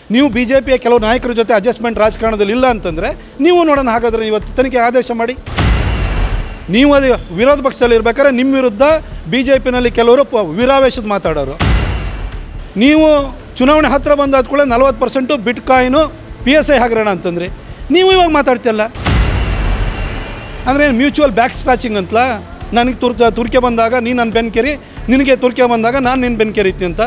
ನೀವು B J ಪಿಯ ಕೆಲವು ನಾಯಕರ ಜೊತೆ ಅಡ್ಜಸ್ಟ್ಮೆಂಟ್ ರಾಜಕಾರಣದಲ್ಲಿ ಇಲ್ಲ ಅಂತಂದರೆ ನೀವು ನೋಡೋಣ ಹಾಗಾದರೆ ಇವತ್ತು ತನಿಖೆ ಆದೇಶ ಮಾಡಿ ನೀವು ಅದು ವಿರೋಧ ಪಕ್ಷದಲ್ಲಿ ಇರ್ಬೇಕಾದ್ರೆ ನಿಮ್ಮ ವಿರುದ್ಧ ಬಿ ಜೆ ಪಿನಲ್ಲಿ ಕೆಲವರು ಪ- ವೀರಾವೇಶದ ಮಾತಾಡೋರು ನೀವು ಚುನಾವಣೆ ಹತ್ತಿರ ಬಂದಾದ ಕೂಡ ನಲ್ವತ್ತು percent bitcoin P S I ಹಗರಣ ಅಂತಂದ್ರಿ ನೀವು ಇವಾಗ ಮಾತಾಡ್ತಿಲ್ಲ ಅಂದರೆ ಮ್ಯೂಚುವಲ್ ಬ್ಯಾಕ್ ಸ್ಕ್ರಾಚಿಂಗ್ ಅಂತಲ ನನಗೆ ತುರ್ ತುರ್ಕೆ ಬಂದಾಗ ನೀನು ನನ್ನ ಬೆನ್ ಕೆರಿ ನಿನಗೆ ತುರ್ಕೆ ಬಂದಾಗ ನಾನು ನಿನ್ನ ಬೆನ್ ಕೆರಿತೀನಿ ಅಂತ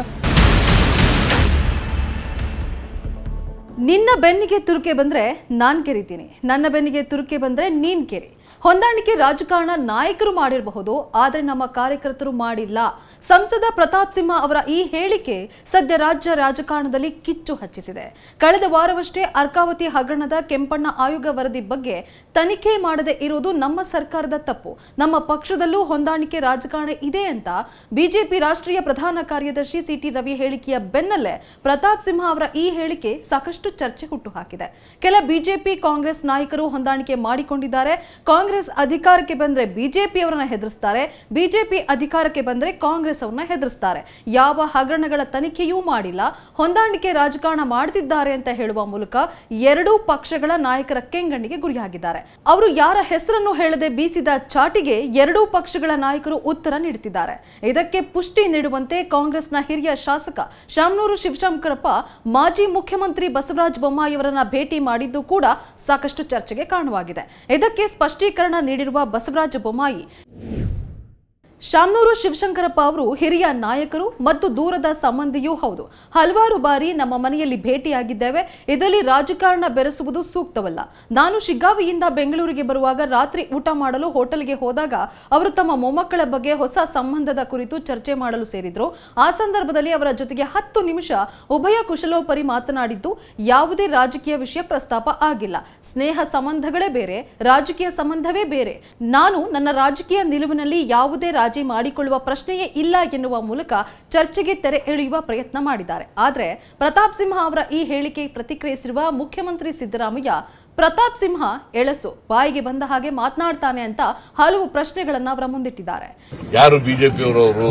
ನಿನ್ನ ಬೆನ್ನಿಗೆ ತುರುಕೆ ಬಂದ್ರೆ ನಾನ್ ಕೆರಿತೀನಿ ನನ್ನ ಬೆನ್ನಿಗೆ ತುರುಕೆ ಬಂದ್ರೆ ನೀನ್ ಕೆರಿ ಹೊಂದಾಣಿಕೆ ರಾಜಕಾರಣ ನಾಯಕರು ಮಾಡಿರಬಹುದು ಆದರೆ ನಮ್ಮ ಕಾರ್ಯಕರ್ತರು ಮಾಡಿಲ್ಲ ಸಂಸದ ಪ್ರತಾಪ್ ಸಿಂಹ ಅವರ ಈ ಹೇಳಿಕೆ ಸದ್ಯ ರಾಜ್ಯ ರಾಜಕಾರಣದಲ್ಲಿ ಕಿಚ್ಚು ಹಚ್ಚಿಸಿದೆ ಕಳೆದ ವಾರವಷ್ಟೇ ಅರ್ಕಾವತಿ ಹಗರಣದ ಕೆಂಪಣ್ಣ ಆಯೋಗ ವರದಿ ಬಗ್ಗೆ ತನಿಖೆ ಮಾಡದೆ ಇರುವುದು ನಮ್ಮ ಸರ್ಕಾರದ ತಪ್ಪು ನಮ್ಮ ಪಕ್ಷದಲ್ಲೂ ಹೊಂದಾಣಿಕೆ ರಾಜಕಾರಣ ಇದೆ ಅಂತ ಬಿಜೆಪಿ ರಾಷ್ಟ್ರೀಯ ಪ್ರಧಾನ ಕಾರ್ಯದರ್ಶಿ ಸಿಟಿ ರವಿ ಹೇಳಿಕೆಯ ಬೆನ್ನಲ್ಲೇ ಪ್ರತಾಪ್ ಸಿಂಹ ಅವರ ಈ ಹೇಳಿಕೆ ಸಾಕಷ್ಟು ಚರ್ಚೆ ಹುಟ್ಟುಹಾಕಿದೆ ಕೆಲ ಬಿಜೆಪಿ ಕಾಂಗ್ರೆಸ್ ನಾಯಕರು ಹೊಂದಾಣಿಕೆ ಮಾಡಿಕೊಂಡಿದ್ದಾರೆ ಕಾಂಗ್ರೆಸ್ ಅಧಿಕಾರಕ್ಕೆ ಬಂದ್ರೆ ಬಿಜೆಪಿ ಅವರನ್ನ ಹೆದರಿಸ್ತಾರೆ ಬಿಜೆಪಿ ಅಧಿಕಾರಕ್ಕೆ ಬಂದ್ರೆ ಕಾಂಗ್ರೆಸ್ ಅವ್ರನ್ನ ಹೆದರಿಸ್ತಾರೆ ಯಾವ ಹಗರಣಗಳ ತನಿಖೆಯೂ ಮಾಡಿಲ್ಲ ಹೊಂದಾಣಿಕೆ ರಾಜಕಾರಣ ಮಾಡ್ತಿದ್ದಾರೆ ಅಂತ ಹೇಳುವ ಮೂಲಕ ಎರಡೂ ಪಕ್ಷಗಳ ನಾಯಕರ ಕೆಂಗಣ್ಣಿಗೆ ಗುರಿಯಾಗಿದ್ದಾರೆ ಅವರು ಯಾರ ಹೆಸರನ್ನು ಹೇಳದೆ ಬೀಸಿದ ಚಾಟಿಗೆ ಎರಡೂ ಪಕ್ಷಗಳ ನಾಯಕರು ಉತ್ತರ ನೀಡುತ್ತಿದ್ದಾರೆ ಇದಕ್ಕೆ ಪುಷ್ಟಿ ನೀಡುವಂತೆ ಕಾಂಗ್ರೆಸ್ನ ಹಿರಿಯ ಶಾಸಕ ಶಾಮನೂರು ಶಿವಶಂಕರಪ್ಪ ಮಾಜಿ ಮುಖ್ಯಮಂತ್ರಿ ಬಸವರಾಜ ಬೊಮ್ಮಾಯಿಯವರನ್ನ ಭೇಟಿ ಮಾಡಿದ್ದು ಕೂಡ ಸಾಕಷ್ಟು ಚರ್ಚೆಗೆ ಕಾರಣವಾಗಿದೆ ಇದಕ್ಕೆ ಸ್ಪಷ್ಟೀಕರಣ ನೀಡಿರುವ ಬಸವರಾಜ ಬೊಮ್ಮಾಯಿ ಶಾಮನೂರು ಶಿವಶಂಕರಪ್ಪ ಅವರು ಹಿರಿಯ ನಾಯಕರು ಮತ್ತು ದೂರದ ಸಂಬಂಧಿಯೂ ಹೌದು ಹಲವಾರು ಬಾರಿ ನಮ್ಮ ಮನೆಯಲ್ಲಿ ಭೇಟಿಯಾಗಿದ್ದೇವೆ ಇದರಲ್ಲಿ ರಾಜಕಾರಣ ಬೆರೆಸುವುದು ಸೂಕ್ತವಲ್ಲ ನಾನು ಶಿಗ್ಗಾವಿಯಿಂದ ಬೆಂಗಳೂರಿಗೆ ಬರುವಾಗ ರಾತ್ರಿ ಊಟ ಮಾಡಲು ಹೋಟೆಲ್ಗೆ ಹೋದಾಗ ಅವರು ತಮ್ಮ ಮೊಮ್ಮಕ್ಕಳ ಬಗ್ಗೆ ಹೊಸ ಸಂಬಂಧದ ಕುರಿತು ಚರ್ಚೆ ಮಾಡಲು ಸೇರಿದ್ರು ಆ ಸಂದರ್ಭದಲ್ಲಿ ಅವರ ಜೊತೆಗೆ ಹತ್ತು ನಿಮಿಷ ಉಭಯ ಕುಶಲೋಪರಿ ಮಾತನಾಡಿದ್ದು ಯಾವುದೇ ರಾಜಕೀಯ ವಿಷಯ ಪ್ರಸ್ತಾಪ ಆಗಿಲ್ಲ ಸ್ನೇಹ ಸಂಬಂಧಗಳೇ ಬೇರೆ ರಾಜಕೀಯ ಸಂಬಂಧವೇ ಬೇರೆ ನಾನು ನನ್ನ ರಾಜಕೀಯ ನಿಲುವಿನಲ್ಲಿ ಯಾವುದೇ ರಾಜಿ ಮಾಡಿಕೊಳ್ಳುವ ಪ್ರಶ್ನೆಯೇ ಇಲ್ಲ ಎನ್ನುವ ಮೂಲಕ ಚರ್ಚೆಗೆ ತೆರೆ ಎಳೆಯುವ ಪ್ರಯತ್ನ ಮಾಡಿದ್ದಾರೆ ಆದರೆ ಪ್ರತಾಪ್ ಸಿಂಹ ಅವರ ಈ ಹೇಳಿಕೆ ಪ್ರತಿಕ್ರಿಯಿಸಿರುವ ಮುಖ್ಯಮಂತ್ರಿ ಸಿದ್ದರಾಮಯ್ಯ ಪ್ರತಾಪ್ ಸಿಂಹ ಎಳಸು ಬಾಯಿಗೆ ಬಂದ ಹಾಗೆ ಮಾತನಾಡ್ತಾನೆ ಅಂತ ಹಲವು ಪ್ರಶ್ನೆಗಳನ್ನ ಅವರ ಮುಂದಿಟ್ಟಿದ್ದಾರೆ ಯಾರು ಬಿಜೆಪಿಯವರವರು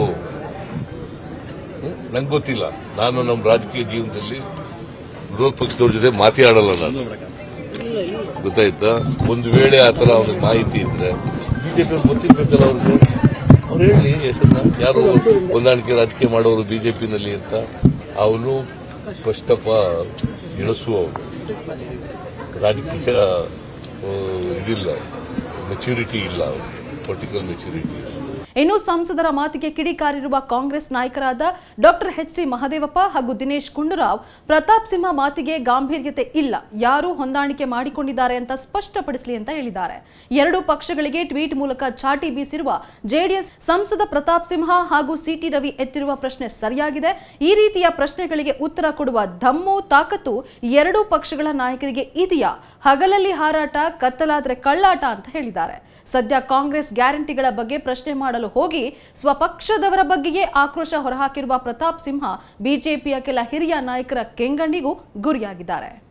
ನಂಗೆ ಗೊತ್ತಿಲ್ಲ ನಾನು ನಮ್ಮ ರಾಜಕೀಯ ಜೀವನದಲ್ಲಿ ವಿರೋಧ ಪಕ್ಷದವ್ರ ಜೊತೆ ಮಾತಾಡಲ್ಲ ನಾನು ಗೊತ್ತಾಯ್ತಾ ಒಂದು ವೇಳೆ ಆ ಥರ ಅವ್ರಿಗೆ ಮಾಹಿತಿ ಇದ್ರೆ ಬಿಜೆಪಿ ಗೊತ್ತಿರ್ಬೇಕಲ್ಲ ಅವ್ರಿಗೆ ಅವ್ರು ಹೇಳಿ ಹೆಸರನ್ನ ಯಾರು ಹೊಂದಾಣಿಕೆ ರಾಜಕೀಯ ಮಾಡೋರು ಬಿಜೆಪಿನಲ್ಲಿ ಅಂತ ಅವನು ಫಸ್ಟ್ ಆಫ್ ಆಲ್ ಇಳಿಸುವವನು ರಾಜಕೀಯ ಆ, ಇದಿಲ್ಲ ಮೆಚುರಿಟಿ ಇಲ್ಲ ಅವನು ಪೊಲಿಟಿಕಲ್ ಮೆಚುರಿಟಿ ಇಲ್ಲ ಇನ್ನು ಸಂಸದರ ಮಾತಿಗೆ ಕಿಡಿಕಾರಿರುವ ಕಾಂಗ್ರೆಸ್ ನಾಯಕರಾದ ಡಾಕ್ಟರ್ ಎಚ್ ಸಿ ಮಹದೇವಪ್ಪ ಹಾಗೂ ದಿನೇಶ್ ಗುಂಡೂರಾವ್ ಪ್ರತಾಪ್ ಸಿಂಹ ಮಾತಿಗೆ ಗಾಂಭೀರ್ಯತೆ ಇಲ್ಲ ಯಾರು ಹೊಂದಾಣಿಕೆ ಮಾಡಿಕೊಂಡಿದ್ದಾರೆ ಅಂತ ಸ್ಪಷ್ಟಪಡಿಸಲಿ ಅಂತ ಹೇಳಿದ್ದಾರೆ ಎರಡು ಪಕ್ಷಗಳಿಗೆ ಟ್ವೀಟ್ ಮೂಲಕ ಚಾಟಿ ಬೀಸಿರುವ ಜೆಡಿಎಸ್ ಸಂಸದ ಪ್ರತಾಪ್ ಸಿಂಹ ಹಾಗೂ ಸಿಟಿ ರವಿ ಎತ್ತಿರುವ ಪ್ರಶ್ನೆ ಸರಿಯಾಗಿದೆ ಈ ರೀತಿಯ ಪ್ರಶ್ನೆಗಳಿಗೆ ಉತ್ತರ ಕೊಡುವ ದಮ್ಮು ತಾಕತ್ತು ಎರಡೂ ಪಕ್ಷಗಳ ನಾಯಕರಿಗೆ ಇದೆಯಾ ಹಗಲಲ್ಲಿ ಹಾರಾಟ ಕತ್ತಲಾದ್ರೆ ಕಳ್ಳಾಟ ಅಂತ ಹೇಳಿದ್ದಾರೆ ಸದ್ಯ ಕಾಂಗ್ರೆಸ್ ಗ್ಯಾರಂಟಿಗಳ ಬಗ್ಗೆ ಪ್ರಶ್ನೆ ಮಾಡಲು ಹೋಗಿ ಸ್ವಪಕ್ಷದವರ ಬಗ್ಗೆಯೇ ಆಕ್ರೋಶ ಹೊರಹಾಕಿರುವ ಪ್ರತಾಪ್ ಸಿಂಹ ಬಿಜೆಪಿಯ ಕೆಲ ಹಿರಿಯ ನಾಯಕರ ಕೆಂಗಣ್ಣಿಗೂ ಗುರಿಯಾಗಿದ್ದಾರೆ